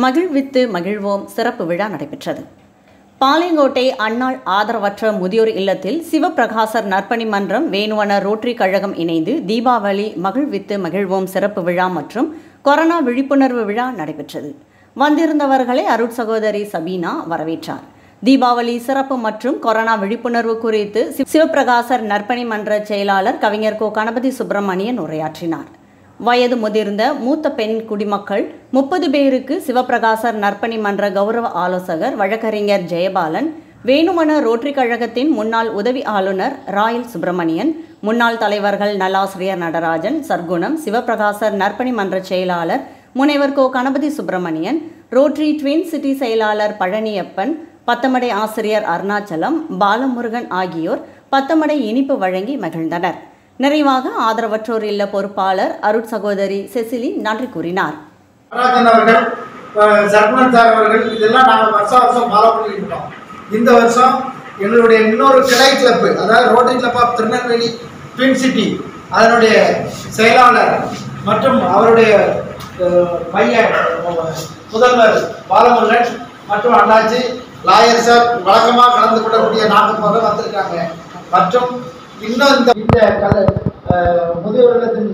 மகிழ்வித்து மகிழ்வோம் சிறப்பு விழா நடைபெற்றது பாளையங்கோட்டை அன்னாள் ஆதரவற்ற முதியோர் இல்லத்தில் சிவபிரகாசர் நற்பணி மன்றம் வேணுவன ரோட்டரி கழகம் இணைந்து தீபாவளி மகிழ்வித்து மகிழ்வோம் சிறப்பு விழா மற்றும் கொரோனா விழிப்புணர்வு விழா நடைபெற்றது வந்திருந்தவர்களை அருட் சகோதரி சபீனா வரவேற்றார் தீபாவளி சிறப்பு மற்றும் கொரோனா விழிப்புணர்வு குறித்து சி- சிவபிரகாசர் நற்பணி மன்ற செயலாளர் கவிஞர் கோ கணபதி சுப்பிரமணியன் உரையாற்றினார் வயது முதிர்ந்த மூத்த பெண் குடிமக்கள் முப்பது பேருக்கு சிவபிரகாசர் நற்பணி மன்ற கௌரவ ஆலோசகர் வழக்கறிஞர் ஜெயபாலன் வேணுமன ரோட்டரி கழகத்தின் முன்னாள் உதவி ஆளுநர் ராயல் சுப்பிரமணியன் முன்னாள் தலைவர்கள் நல்லாசிரியர் நடராஜன் சர்க்குணம் சிவபிரகாசர் நற்பணி மன்ற செயலாளர் முனைவர் கோ Ganapathi Subramanian rotary twin city செயலாளர் பழனியப்பன் பத்தமடை ஆசிரியர் அருணாச்சலம் பாலமுருகன் ஆகியோர் பத்தமடை இனிப்பு வழங்கி மகிழ்ந்தனர் நிறைவாக ஆதரவற்றோர் இல்ல பொறுப்பாளர் அருட் சகோதரி செசிலி நன்றி கூறினார் நடராஜன் அவர்கள் அஹ், சர்க்குணன் சார் அவர்கள் இதெல்லாம் நாங்கள் வருஷம் வருஷம் ஃபாலோ பண்ணிட்டு இருக்கோம் இந்த வருஷம் எங்களுடைய இன்னொரு கிளை கிளப்பு அதாவது rotary club of Tirunelveli twin city அதனுடைய செயலாளர் மற்றும் அவருடைய அஹ், பையன் அஹ், முதல்வர் பாலமுருகன் மற்றும் அண்ணாச்சி லாயர் சார் வழக்கமாக கலந்து கொள்ளக்கூடிய நான்கு பேர் வந்திருக்காங்க மற்றும் இன்னும் இந்த இந்த கல- அஹ், முதியோர் இல்லத்தின்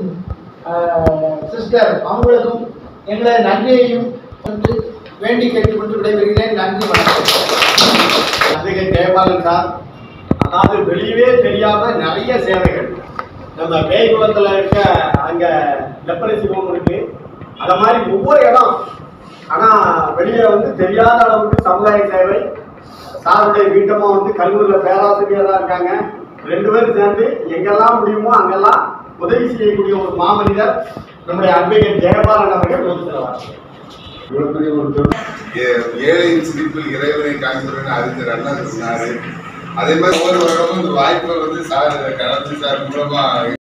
சிஸ்டர் அவங்களுக்கும் எங்களை நன்றியையும் வந்து வேண்டி கேட்டுக்கொண்டு விடைபெறுகிறேன் நன்றி வணக்கம் அதிக ஜெயபாலன் சார் அதாவது வெளியவே தெரியாம நிறைய சேவைகள் நம்ம பேய்குளத்தில் இருக்க அங்க லெப்பரசி ஹோம் இருக்கு அத மாதிரி ஒவ்வொரு இடம் ஆனா வெளியே வந்து தெரியாத அளவுக்கு சமுதாய சேவை சாருடைய வீட்டமா வந்து கல்லூரியில் பேராசிரியராக இருக்காங்க ரெண்டு பேரும் சேர்ந்து எங்கெல்லாம் முடியுமோ அங்கெல்லாம் உதவி செய்யக்கூடிய ஒரு மாமனிதர் நம்முடைய அன்பிகன் ஜெயபாலன் அவர்கள் ஒரு சில வார்த்தைகள். இவ்வளவு பெரிய ஒரு தொழில். ஏ- ஏழையின் சிரிப்பில் இறைவனை காண்கிறேன் அறிஞர் அண்ணா சொன்னாரு அதே மாதிரி ஒவ்வொரு வருடமும் இந்த வாய்ப்புகள் வந்து சார் கலந்து சார் மூலமா